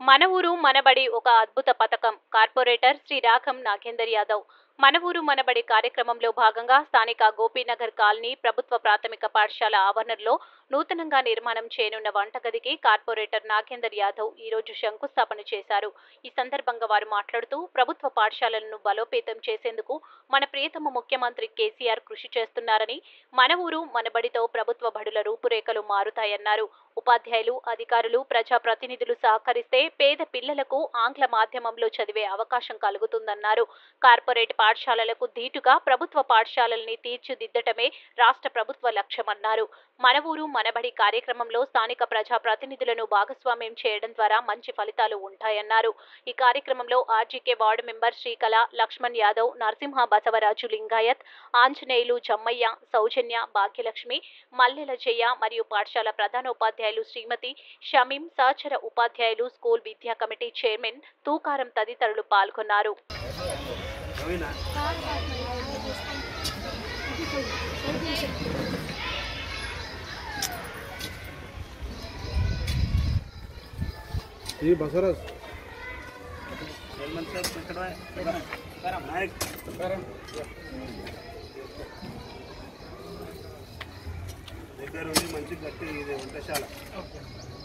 మన ఊరు మనబడి ఒక అద్భుత పథకం కార్పొరేటర్ శ్రీ రాఘం నాగేందర్ యాదవ్ మన ఊరు మనబడి కార్యక్రమంలో భాగంగా స్థానిక గోపీనగర్ కాలనీ ప్రభుత్వ ప్రాథమిక పాఠశాల ఆవరణలో నూతనంగా నిర్మాణం చేయనున్న వంటగదికి కార్పొరేటర్ నాగేందర్ యాదవ్ ఈ రోజు శంకుస్థాపన చేశారు ఈ సందర్భంగా వారు మాట్లాడుతూ ప్రభుత్వ పాఠశాలలను బలోపేతం చేసేందుకు మన ప్రియతమ ముఖ్యమంత్రి కేసీఆర్ కృషి చేస్తున్నారని మన ఊరు మనబడితో ప్రభుత్వ బడుల రూపురేఖలు మారుతాయన్నారు ఉపాధ్యాయులు అధికారులు ప్రజాప్రతినిధులు సహకరిస్తే పేద పిల్లలకు ఆంగ్ల మాధ్యమంలో చదివే అవకాశం కలుగుతుందన్నారు కార్పొరేట్ పాఠశాలలకు ధీటుగా ప్రభుత్వ పాఠశాలల్ని తీర్చిదిద్దటమే రాష్ట్ర ప్రభుత్వ లక్ష్యమన్నారు మన ఊరు మనబడి కార్యక్రమంలో స్థానిక ప్రజాప్రతినిధులను భాగస్వామ్యం చేయడం ద్వారా మంచి ఫలితాలు ఉంటాయన్నారు ఈ కార్యక్రమంలో RGK ward member Srikala Laxman Yadav Narasimha Basavaraju Lingayat Anjaneyulu Jammayya Soujanya Bhagyalakshmi Mallela Jaya మరియు పాఠశాల ప్రధానోపాధ్యాయులు శ్రీమతి షమీం సహచర ఉపాధ్యాయులు స్కూల్ విద్యా కమిటీ చైర్మన్ తూకారం తదితరులు పాల్గొన్నారు ये बसरस దగ్గర ఉండి మంచి గట్టి ఇది వంటశాల